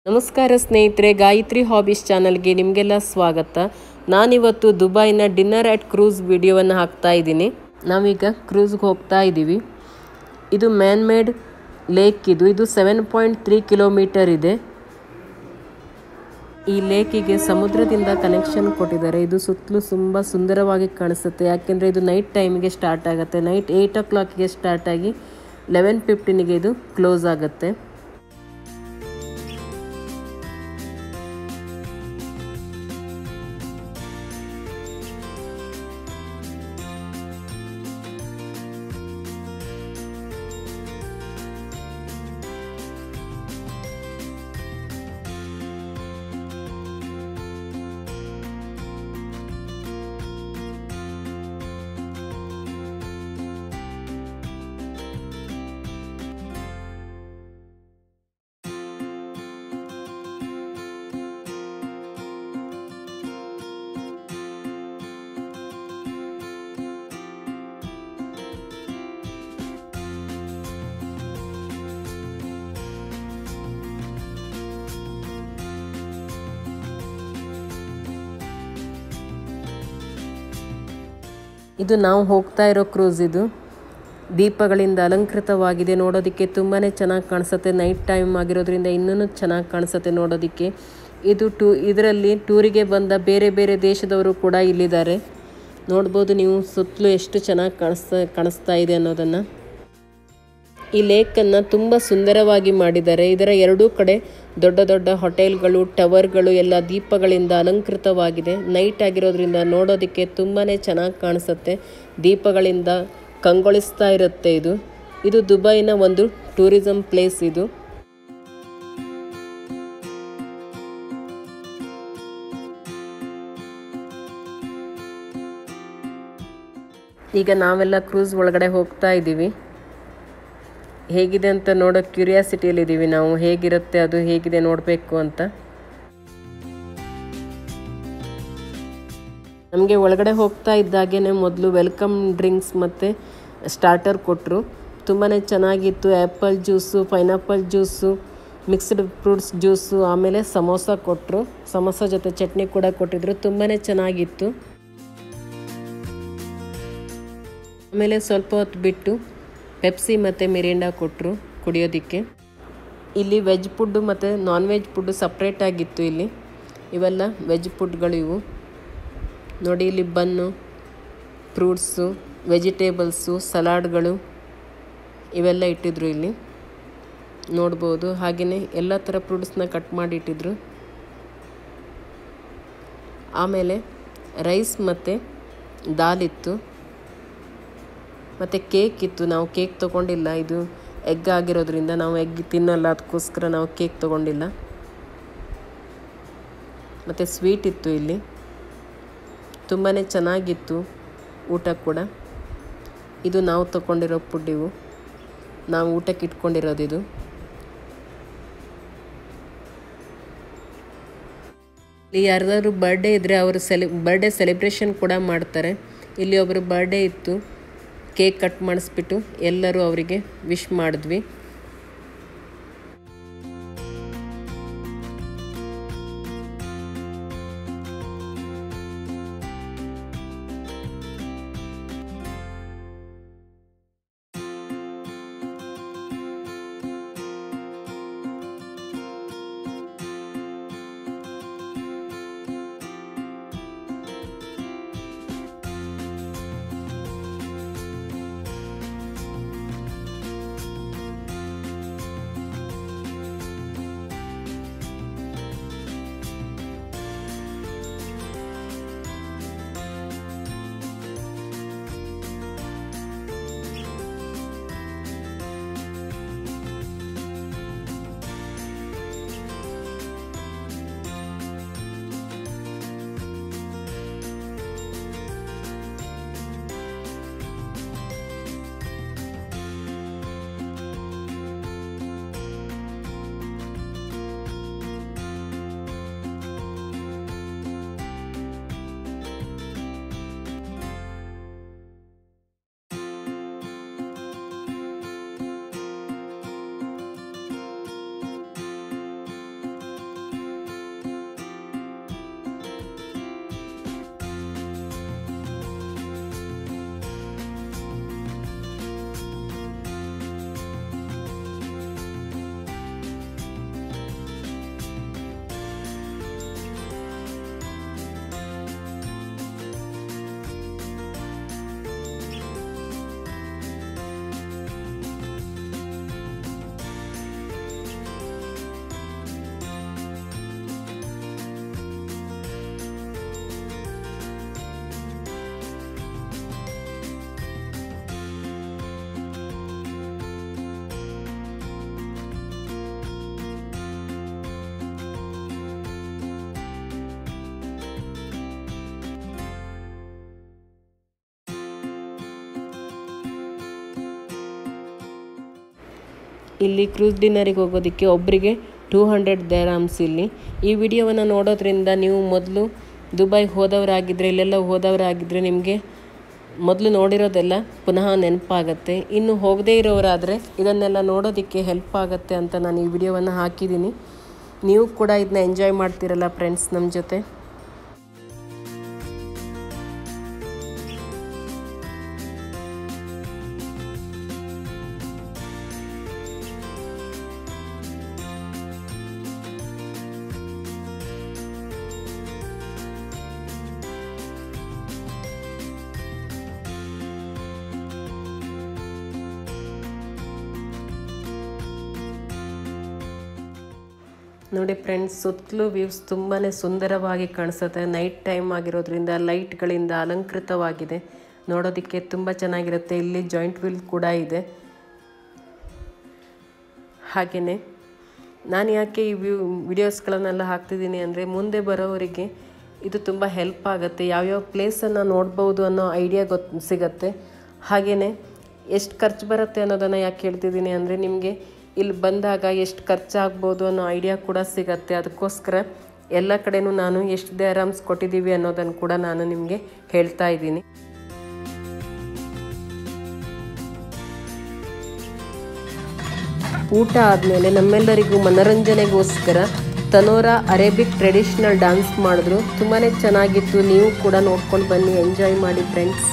ನಮಸ್ಕಾರ ಸ್ನೇಹಿತರೆ ಗಾಯತ್ರಿ ಹಾಬೀಸ್ ಚಾನಲ್ಗೆ ನಿಮಗೆಲ್ಲ ಸ್ವಾಗತ ನಾನಿವತ್ತು ದುಬೈನ ಡಿನ್ನರ್ ಆ್ಯಟ್ ಕ್ರೂಸ್ ವಿಡಿಯೋವನ್ನು ಹಾಕ್ತಾ ಇದ್ದೀನಿ ನಾವೀಗ ಕ್ರೂಸ್ಗೆ ಹೋಗ್ತಾ ಇದ್ದೀವಿ ಇದು ಮ್ಯಾನ್ ಮೇಡ್ ಲೇಕ್ ಇದು ಇದು ಸೆವೆನ್ ಪಾಯಿಂಟ್ ತ್ರೀ ಕಿಲೋಮೀಟರ್ ಇದೆ ಈ ಲೇಕಿಗೆ ಸಮುದ್ರದಿಂದ ಕನೆಕ್ಷನ್ ಕೊಟ್ಟಿದ್ದಾರೆ ಇದು ಸುತ್ತಲೂ ತುಂಬ ಸುಂದರವಾಗಿ ಕಾಣಿಸುತ್ತೆ ಯಾಕೆಂದರೆ ಇದು ನೈಟ್ ಟೈಮಿಗೆ ಸ್ಟಾರ್ಟ್ ಆಗುತ್ತೆ ನೈಟ್ ಏಯ್ಟ್ ಓ ಕ್ಲಾಕಿಗೆ ಸ್ಟಾರ್ಟ್ ಆಗಿ ಲೆವೆನ್ ಫಿಫ್ಟೀನಿಗೆ ಇದು ಕ್ಲೋಸ್ ಆಗುತ್ತೆ ಇದು ನಾವು ಹೋಗ್ತಾ ಇರೋ ಕ್ರೂಸ್ ಇದು ದೀಪಗಳಿಂದ ಅಲಂಕೃತವಾಗಿದೆ ನೋಡೋದಕ್ಕೆ ತುಂಬಾ ಚೆನ್ನಾಗಿ ಕಾಣಿಸುತ್ತೆ ನೈಟ್ ಟೈಮ್ ಆಗಿರೋದ್ರಿಂದ ಇನ್ನೂ ಚೆನ್ನಾಗಿ ಕಾಣಿಸುತ್ತೆ ನೋಡೋದಕ್ಕೆ ಇದು ಟೂ ಇದರಲ್ಲಿ ಟೂರಿಗೆ ಬಂದ ಬೇರೆ ಬೇರೆ ದೇಶದವರು ಕೂಡ ಇಲ್ಲಿದ್ದಾರೆ ನೋಡ್ಬೋದು ನೀವು ಸುತ್ತಲೂ ಎಷ್ಟು ಚೆನ್ನಾಗಿ ಕಾಣಿಸ್ತಾ ಕಾಣಿಸ್ತಾ ಇದೆ ಅನ್ನೋದನ್ನು ಈ ಲೇಕನ್ನು ತುಂಬ ಸುಂದರವಾಗಿ ಮಾಡಿದ್ದಾರೆ ಇದರ ಎರಡೂ ಕಡೆ ದೊಡ್ಡ ದೊಡ್ಡ ಹೋಟೆಲ್ಗಳು ಟವರ್ಗಳು ಎಲ್ಲ ದೀಪಗಳಿಂದ ಅಲಂಕೃತವಾಗಿದೆ ನೈಟ್ ಆಗಿರೋದ್ರಿಂದ ನೋಡೋದಕ್ಕೆ ತುಂಬಾ ಚೆನ್ನಾಗಿ ಕಾಣಿಸುತ್ತೆ ದೀಪಗಳಿಂದ ಕಂಗೊಳಿಸ್ತಾ ಇರುತ್ತೆ ಇದು ಇದು ದುಬೈನ ಒಂದು ಟೂರಿಸಂ ಪ್ಲೇಸ್ ಇದು ಈಗ ನಾವೆಲ್ಲ ಕ್ರೂಸ್ ಒಳಗಡೆ ಹೋಗ್ತಾ ಇದ್ದೀವಿ ಹೇಗಿದೆ ಅಂತ ನೋಡೋ ಕ್ಯೂರಿಯಾಸಿಟಿಯಲ್ಲಿದ್ದೀವಿ ನಾವು ಹೇಗಿರುತ್ತೆ ಅದು ಹೇಗಿದೆ ನೋಡಬೇಕು ಅಂತ ನಮಗೆ ಒಳಗಡೆ ಹೋಗ್ತಾ ಇದ್ದಾಗೇ ಮೊದಲು ವೆಲ್ಕಮ್ ಡ್ರಿಂಕ್ಸ್ ಮತ್ತು ಸ್ಟಾರ್ಟರ್ ಕೊಟ್ಟರು ತುಂಬಾ ಚೆನ್ನಾಗಿತ್ತು apple juice pineapple juice mixed fruits juice ಆಮೇಲೆ ಸಮೋಸ ಕೊಟ್ಟರು ಸಮೋಸ ಜೊತೆ ಚಟ್ನಿ ಕೂಡ ಕೊಟ್ಟಿದ್ರು ತುಂಬಾ ಚೆನ್ನಾಗಿತ್ತು ಆಮೇಲೆ ಸ್ವಲ್ಪ ಹೊತ್ತು ಬಿಟ್ಟು ಪೆಪ್ಸಿ ಮತ್ತು ಮಿರಿಂಡಾ ಕೊಟ್ಟರು ಕುಡಿಯೋದಕ್ಕೆ ಇಲ್ಲಿ ವೆಜ್ ಫುಡ್ಡು ಮತ್ತು ನಾನ್ ವೆಜ್ ಫುಡ್ಡು ಸಪ್ರೇಟಾಗಿತ್ತು ಇಲ್ಲಿ ಇವೆಲ್ಲ ವೆಜ್ ಫುಡ್ಗಳು ಇವು ನೋಡಿ ಇಲ್ಲಿ ಬನ್ನು ಫ್ರೂಟ್ಸು ವೆಜಿಟೇಬಲ್ಸು ಸಲಾಡ್ಗಳು ಇವೆಲ್ಲ ಇಟ್ಟಿದ್ರು ಇಲ್ಲಿ ನೋಡ್ಬೋದು ಹಾಗೆಯೇ ಎಲ್ಲ ಥರ ಫ್ರೂಟ್ಸ್ನ ಕಟ್ ಮಾಡಿ ಇಟ್ಟಿದ್ರು ಆಮೇಲೆ ರೈಸ್ ಮತ್ತು ದಾಲ್ ಇತ್ತು ಮತ್ತು ಕೇಕ್ ಇತ್ತು ನಾವು ಕೇಕ್ ತೊಗೊಂಡಿಲ್ಲ ಇದು ಎಗ್ ಆಗಿರೋದ್ರಿಂದ ನಾವು ಎಗ್ ತಿನ್ನಲ್ಲ ಅದಕ್ಕೋಸ್ಕರ ನಾವು ಕೇಕ್ ತೊಗೊಂಡಿಲ್ಲ ಮತ್ತು ಸ್ವೀಟ್ ಇತ್ತು ಇಲ್ಲಿ ತುಂಬಾ ಚೆನ್ನಾಗಿತ್ತು ಊಟ ಕೂಡ ಇದು ನಾವು ತೊಗೊಂಡಿರೋ ಫುಡ್ ಇವು ನಾವು ಊಟಕ್ಕೆ ಇಟ್ಕೊಂಡಿರೋದು ಇದು ಇಲ್ಲಿ ಯಾರ್ದಾದ್ರು ಬರ್ಡೇ ಇದ್ದರೆ ಅವರು ಸೆಲೆ ಬರ್ಡೇ ಸೆಲೆಬ್ರೇಷನ್ ಕೂಡ ಮಾಡ್ತಾರೆ ಇಲ್ಲಿ ಒಬ್ಬರು ಬರ್ಡೇ ಇತ್ತು ಕೇಕ್ ಕಟ್ ಮಾಡಿಸ್ಬಿಟ್ಟು ಎಲ್ಲರೂ ಅವರಿಗೆ ವಿಶ್ ಮಾಡಿದ್ವಿ ಇಲ್ಲಿ ಕ್ರೂಸ್ ಡಿನ್ನರಿಗೆ ಹೋಗೋದಕ್ಕೆ ಒಬ್ಬರಿಗೆ ಟೂ ಹಂಡ್ರೆಡ್ ದೇರಾಮ್ಸ್ ಇಲ್ಲಿ ಈ ವಿಡಿಯೋವನ್ನು ನೋಡೋದ್ರಿಂದ ನೀವು ಮೊದಲು ದುಬೈ ಹೋದವರಾಗಿದ್ದರೆ ಇಲ್ಲೆಲ್ಲ ಹೋದವರಾಗಿದ್ದರೆ ನಿಮಗೆ ಮೊದಲು ನೋಡಿರೋದೆಲ್ಲ ಪುನಃ ನೆನಪಾಗತ್ತೆ ಇನ್ನು ಹೋಗದೇ ಇರೋರಾದರೆ ಇದನ್ನೆಲ್ಲ ನೋಡೋದಕ್ಕೆ ಹೆಲ್ಪ್ ಆಗುತ್ತೆ ಅಂತ ನಾನು ಈ ವಿಡಿಯೋವನ್ನು ಹಾಕಿದ್ದೀನಿ ನೀವು ಕೂಡ ಇದನ್ನ ಎಂಜಾಯ್ ಮಾಡ್ತೀರಲ್ಲ ಫ್ರೆಂಡ್ಸ್ ನಮ್ಮ ಜೊತೆ ನೋಡಿ ಫ್ರೆಂಡ್ಸ್ ಸುತ್ತಲೂ ವ್ಯೂಸ್ ತುಂಬಾ ಸುಂದರವಾಗಿ ಕಾಣಿಸುತ್ತೆ ನೈಟ್ ಟೈಮ್ ಆಗಿರೋದ್ರಿಂದ ಲೈಟ್ಗಳಿಂದ ಅಲಂಕೃತವಾಗಿದೆ ನೋಡೋದಕ್ಕೆ ತುಂಬ ಚೆನ್ನಾಗಿರುತ್ತೆ ಇಲ್ಲಿ ಜಾಯಿಂಟ್ ವೀಲ್ ಕೂಡ ಇದೆ ಹಾಗೆಯೇ ನಾನು ಯಾಕೆ ಈ ವ್ಯೂ ವಿಡಿಯೋಸ್ಗಳನ್ನೆಲ್ಲ ಹಾಕ್ತಿದ್ದೀನಿ ಅಂದರೆ ಮುಂದೆ ಬರೋವರಿಗೆ ಇದು ತುಂಬ ಹೆಲ್ಪ್ ಆಗುತ್ತೆ ಯಾವ್ಯಾವ ಪ್ಲೇಸನ್ನು ನೋಡ್ಬೋದು ಅನ್ನೋ ಐಡಿಯಾ ಗೊತ್ತು ಸಿಗತ್ತೆ ಹಾಗೆಯೇ ಎಷ್ಟು ಖರ್ಚು ಬರುತ್ತೆ ಅನ್ನೋದನ್ನು ಯಾಕೆ ಹೇಳ್ತಿದ್ದೀನಿ ಅಂದರೆ ನಿಮಗೆ ಇಲ್ಲಿ ಬಂದಾಗ ಎಷ್ಟು ಖರ್ಚಾಗ್ಬೋದು ಅನ್ನೋ ಐಡಿಯಾ ಕೂಡ ಸಿಗತ್ತೆ ಅದಕ್ಕೋಸ್ಕರ ಎಲ್ಲ ಕಡೆನೂ ನಾನು ಎಷ್ಟು ದೇರಾಮ್ಸ್ ಕೊಟ್ಟಿದ್ದೀವಿ ಅನ್ನೋದನ್ನು ಕೂಡ ನಾನು ನಿಮಗೆ ಹೇಳ್ತಾ ಇದ್ದೀನಿ ಊಟ ಆದಮೇಲೆ ನಮ್ಮೆಲ್ಲರಿಗೂ ಮನೋರಂಜನೆಗೋಸ್ಕರ ತನೋರಾ ಅರೇಬಿಕ್ ಟ್ರೆಡಿಷ್ನಲ್ ಡ್ಯಾನ್ಸ್ ಮಾಡಿದ್ರು ತುಂಬಾ ಚೆನ್ನಾಗಿತ್ತು ನೀವು ಕೂಡ ನೋಡ್ಕೊಂಡು ಬನ್ನಿ ಎಂಜಾಯ್ ಮಾಡಿ ಫ್ರೆಂಡ್ಸ್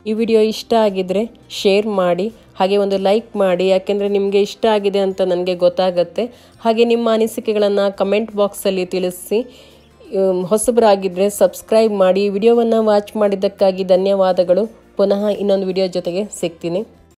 ಈ ವಿಡಿಯೋ ಇಷ್ಟ ಆಗಿದ್ರೆ ಶೇರ್ ಮಾಡಿ ಹಾಗೆ ಒಂದು ಲೈಕ್ ಮಾಡಿ ಯಾಕೆಂದರೆ ನಿಮಗೆ ಇಷ್ಟ ಆಗಿದೆ ಅಂತ ನನಗೆ ಗೊತ್ತಾಗತ್ತೆ ಹಾಗೆ ನಿಮ್ಮ ಅನಿಸಿಕೆಗಳನ್ನು ಕಮೆಂಟ್ ಬಾಕ್ಸಲ್ಲಿ ತಿಳಿಸಿ ಉಮ್, ಹೊಸಬರಾಗಿದ್ದರೆ ಸಬ್ಸ್ಕ್ರೈಬ್ ಮಾಡಿ ವಿಡಿಯೋವನ್ನು ವಾಚ್ ಮಾಡಿದ್ದಕ್ಕಾಗಿ ಧನ್ಯವಾದಗಳು ಪುನಃ ಇನ್ನೊಂದು ವಿಡಿಯೋ ಜೊತೆಗೆ ಸಿಗ್ತೀನಿ